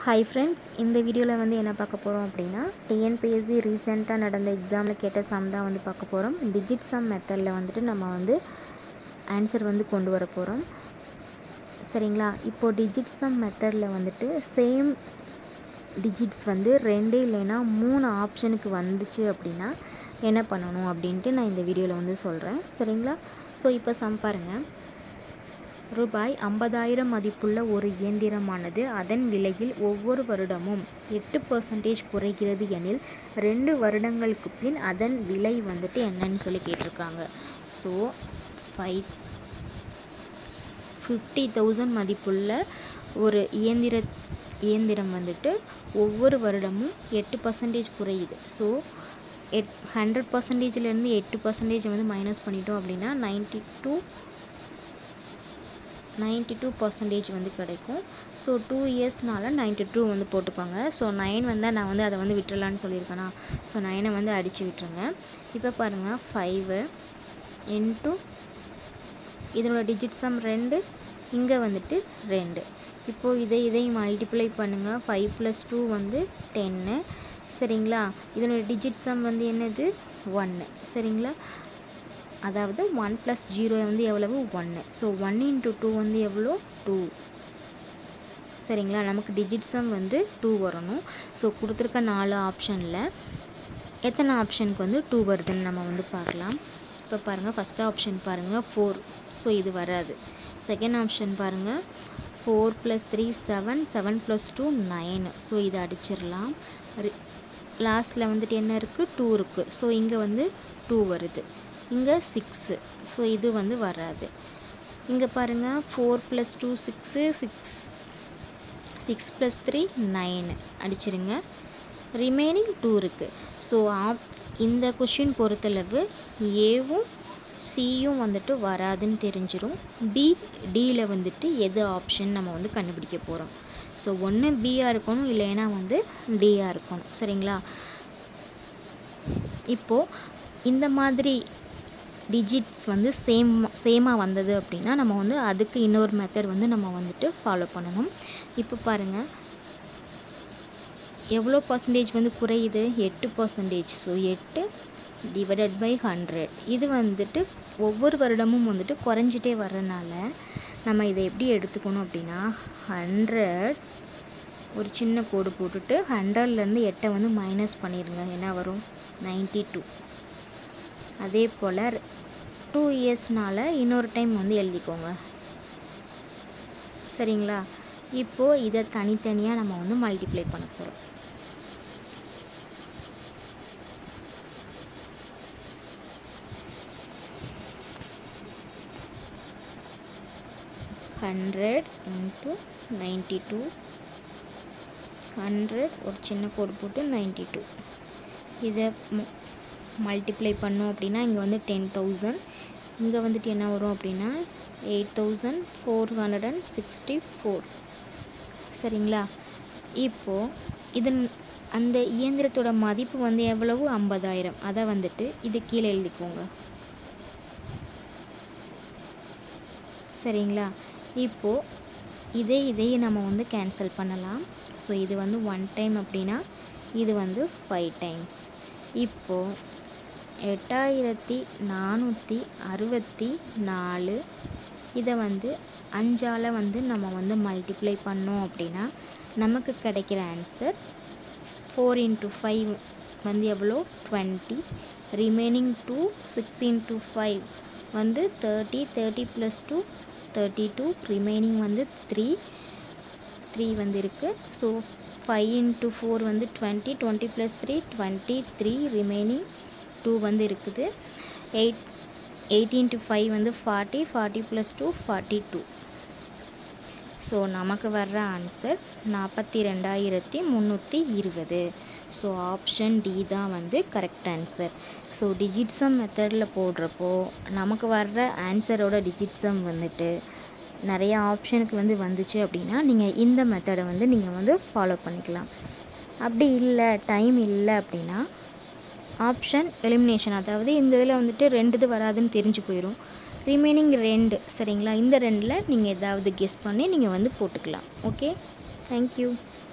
hi friends இந்த வீடியோவில் வந்து என்ன பார்க்க போகிறோம் அப்படின்னா டிஎன்பிஎஸ்சி ரீசெண்டாக நடந்த எக்ஸாமில் கேட்ட சம் தான் வந்து பார்க்க போகிறோம் டிஜிட் சம் மெத்தடில் வந்துட்டு நம்ம வந்து ஆன்சர் வந்து கொண்டு வர போகிறோம் சரிங்களா இப்போது டிஜிட் சம் மெத்தடில் வந்துட்டு சேம் டிஜிட்ஸ் வந்து ரெண்டு இல்லைன்னா மூணு ஆப்ஷனுக்கு வந்துச்சு அப்படின்னா என்ன பண்ணணும் அப்படின்ட்டு நான் இந்த வீடியோவில் வந்து சொல்கிறேன் சரிங்களா ஸோ இப்போ சம் பாருங்கள் ரூபாய் ஐம்பதாயிரம் மதிப்புள்ள ஒரு இயந்திரமானது அதன் விலையில் ஒவ்வொரு வருடமும் எட்டு பர்சன்டேஜ் குறைகிறது எனில் ரெண்டு வருடங்களுக்கு பின் அதன் விலை வந்துட்டு என்னன்னு சொல்லி கேட்டிருக்காங்க ஸோ ஃபைவ் ஃபிஃப்டி தௌசண்ட் மதிப்புள்ள ஒரு இயந்திர இயந்திரம் வந்துட்டு ஒவ்வொரு வருடமும் எட்டு பர்சன்டேஜ் குறையுது ஸோ எட் ஹண்ட்ரட் பர்சன்டேஜ்லேருந்து எட்டு பர்சன்டேஜ் வந்து மைனஸ் பண்ணிட்டோம் அப்படின்னா ninety two ninety two percentage வந்து கிடைக்கும் ஸோ டூ இயர்ஸ்னால நைன்ட்டி டூ வந்து போட்டுக்கோங்க ஸோ நைன் வந்தால் நான் வந்து அதை வந்து விட்டுறலான்னு சொல்லியிருக்கேனா ஸோ நைனை வந்து அடித்து விட்டுருங்க இப்போ பாருங்கள் ஃபைவு இன்ட்டு இதனோட டிஜிட் சம் ரெண்டு இங்கே வந்துட்டு ரெண்டு இப்போது இதை இதை மல்டிப்ளை பண்ணுங்கள் ஃபைவ் ப்ளஸ் டூ வந்து டென்னு சரிங்களா இதனோட டிஜிட் சம் வந்து என்னது ஒன்று சரிங்களா அதாவது ஒன் ப்ளஸ் ஜீரோ வந்து எவ்வளவு ஒன்று ஸோ ஒன் இன்ட்டு டூ வந்து எவ்வளோ டூ சரிங்களா நமக்கு டிஜிட் சம் வந்து டூ வரணும் ஸோ கொடுத்துருக்க நாலு ஆப்ஷனில் எத்தனை ஆப்ஷனுக்கு வந்து டூ வருதுன்னு நம்ம வந்து பார்க்கலாம் இப்போ பாருங்கள் ஃபஸ்ட் ஆப்ஷன் பாருங்கள் ஃபோர் ஸோ இது வராது செகண்ட் ஆப்ஷன் பாருங்கள் four plus three seven seven plus two nine so இதை அடிச்சிடலாம் லாஸ்ட்டில் வந்துட்டு என்ன இருக்குது டூ இருக்குது ஸோ இங்கே வந்து டூ வருது இங்கே சிக்ஸு ஸோ இது வந்து வராது இங்கே பாருங்கள் four plus two six six six plus three nine அடிச்சிருங்க ரிமைனிங் டூ இருக்குது ஸோ ஆப் இந்த கொஷின் பொறுத்தளவு ஏவும் சியும் வந்துட்டு வராதுன்னு தெரிஞ்சிடும் பி டியில் வந்துட்டு எது ஆப்ஷன் நம்ம வந்து கண்டுபிடிக்க போகிறோம் ஸோ ஒன்று பியாக இருக்கணும் இல்லைன்னா வந்து டியாக இருக்கணும் சரிங்களா இப்போது இந்த மாதிரி டிஜிட்ஸ் வந்து சேம் சேமாக வந்தது அப்படின்னா நம்ம வந்து அதுக்கு இன்னொரு மெத்தட் வந்து நம்ம வந்துட்டு ஃபாலோ பண்ணணும் இப்போ பாருங்கள் எவ்வளோ பர்சன்டேஜ் வந்து குறையுது எட்டு பர்சன்டேஜ் ஸோ எட்டு டிவைடட் பை ஹண்ட்ரட் இது வந்துட்டு ஒவ்வொரு வருடமும் வந்துட்டு குறைஞ்சிட்டே வர்றதுனால நம்ம இதை எப்படி எடுத்துக்கணும் அப்படின்னா ஹண்ட்ரட் ஒரு சின்ன கோடு போட்டுட்டு ஹண்ட்ரட்லேருந்து எட்டை வந்து மைனஸ் பண்ணிடுங்க என்ன வரும் நைன்ட்டி டூ அதே போல் டூ இயர்ஸ்னால் இன்னொரு டைம் வந்து எழுதிக்கோங்க சரிங்களா இப்போது இதை தனித்தனியாக நம்ம வந்து மல்டிப்ளை பண்ண போகிறோம் hundred into ninety two hundred ஒரு சின்ன கோடு போட்டு நைன்ட்டி டூ இதை மல்டிப்ளை பண்ணோம் அப்படின்னா இங்கே வந்து டென் தௌசண்ட் இங்கே வந்துட்டு என்ன வரும் அப்படின்னா eight thousand four hundred and sixty four சரிங்களா இப்போது இதன் அந்த இயந்திரத்தோட மதிப்பு வந்து எவ்வளவு ஐம்பதாயிரம் அதை வந்துட்டு இது கீழே எழுதிக்கோங்க சரிங்களா இப்போது இதே இதையே நம்ம வந்து கேன்சல் பண்ணலாம் ஸோ இது வந்து ஒன் டைம் அப்படின்னா இது வந்து ஃபைவ் டைம்ஸ் இப்போது எட்டாயிரத்தி நானூற்றி அறுபத்தி நாலு இதை வந்து அஞ்சால் வந்து நம்ம வந்து மல்டிப்ளை பண்ணோம் அப்படின்னா நமக்கு கிடைக்கிற ஆன்சர் ஃபோர் இன்ட்டு ஃபைவ் வந்து எவ்வளோ twenty remaining two six into five வந்து thirty thirty plus two thirty two remaining வந்து த்ரீ த்ரீ வந்து இருக்குது ஸோ ஃபைவ் இன்ட்டு ஃபோர் வந்து twenty twenty plus three twenty three remaining two வந்து இருக்குது eight eighteen to five வந்து forty forty plus two forty two so நமக்கு வர்ற answer நாற்பத்தி ரெண்டாயிரத்தி முந்நூற்றி இருபது ஸோ ஆப்ஷன் டி தான் வந்து கரெக்ட் ஆன்சர் ஸோ டிஜிட்ஸம் மெத்தடில் போடுறப்போ நமக்கு வர்ற ஆன்சரோட டிஜிட்ஸம் வந்துட்டு நிறைய ஆப்ஷனுக்கு வந்து வந்துச்சு அப்படின்னா நீங்கள் இந்த மெத்தடை வந்து நீங்கள் வந்து ஃபாலோ பண்ணிக்கலாம் அப்படி இல்லை டைம் இல்லை அப்படின்னா ஆப்ஷன் எலிமினேஷன் அதாவது இந்த இதில் வந்துட்டு ரெண்டு இது வராதுன்னு தெரிஞ்சு போயிடும் ரிமைனிங் ரெண்டு சரிங்களா இந்த ரெண்டில் நீங்கள் ஏதாவது கெஸ் பண்ணி நீங்கள் வந்து போட்டுக்கலாம் ஓகே தேங்க்யூ